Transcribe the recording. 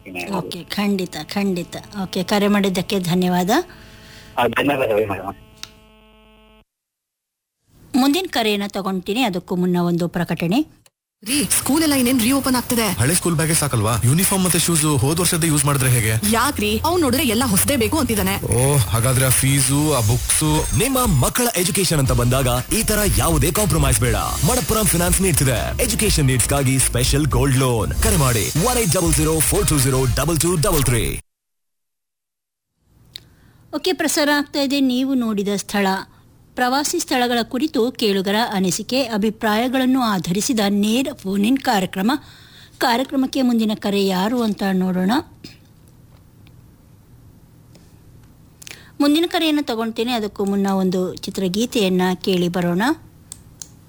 ಮಾಡ್ತೀನಿ ಓಕೆ ಖಂಡಿತ ಖಂಡಿತ ಓಕೆ ಕರೆ ಮಾಡಿದ್ದಕ್ಕೆ ಧನ್ಯವಾದ ಆ, ಧನ್ಯವಾದಗಳು ಮೇಡಮ್ ಮುಂದಿನ ಕರೆಯನ್ನು ತಗೊಂತೀನಿ ಅದಕ್ಕೂ ಮುನ್ನ ಒಂದು ಪ್ರಕಟಣೆ ರೀ ಸ್ಕೂಲ್ ಎಲ್ಲ ಇನ್ನೇನ್ ರೀಓಪನ್ ಆಗ್ತದೆ ಹಳೆ ಸ್ಕೂಲ್ ಬ್ಯಾಗೇ ಸಾಕಲ್ವಾ ಯೂನಿಫಾರ್ಮ್ ಮತ್ತೆ ಶೂಸ್ ಹೋದ್ ವರ್ಷದ ಯೂಸ್ ಮಾಡಿದ್ರೆ ಹೇಗೆ ಯಾಕ್ರಿ ಅವ್ನ್ ನೋಡಿದ್ರೆ ಎಲ್ಲ ಹೊಸದೇ ಬೇಕು ಅಂತಿದ್ದಾನೆ ಓ ಹಾಗಾದ್ರೆ ಆ ಫೀಸು ಆ ಬುಕ್ಸ್ ನಿಮ್ಮ ಮಕ್ಕಳ ಎಜುಕೇಶನ್ ಅಂತ ಬಂದಾಗ ಈ ತರ ಯಾವುದೇ ಕಾಂಪ್ರಮೈಸ್ ಬೇಡ ಮಣಪ್ಪುರಂ ಫಿನಾನ್ಸ್ ನೀಡ್ತಿದೆ ಎಜುಕೇಶನ್ ನೀಡ್ಸ್ ಗಾಗಿ ಸ್ಪೆಷಲ್ ಗೋಲ್ಡ್ ಲೋನ್ ಕರೆ ಮಾಡಿ one eight double zero four two zero double two double three okay ಪ್ರಸಾರ ಆಗ್ತಾ ಇದೆ ನೀವು ನೋಡಿದ ಸ್ಥಳ ಪ್ರವಾಸಿ ಸ್ಥಳಗಳ ಕುರಿತು ಕೇಳುಗರ ಅನಿಸಿಕೆ ಅಭಿಪ್ರಾಯಗಳನ್ನು ಆಧರಿಸಿದ ನೇರ ಫೋನ್ ಇನ್ ಕಾರ್ಯಕ್ರಮ ಕಾರ್ಯಕ್ರಮಕ್ಕೆ ಮುಂದಿನ ಕರೆ ಯಾರು ಅಂತ ನೋಡೋಣ ಮುಂದಿನ ಕರೆಯನ್ನು ತಗೊಳ್ತೇನೆ ಅದಕ್ಕೂ ಮುನ್ನ ಒಂದು ಚಿತ್ರಗೀತೆಯನ್ನು ಕೇಳಿ ಬರೋಣ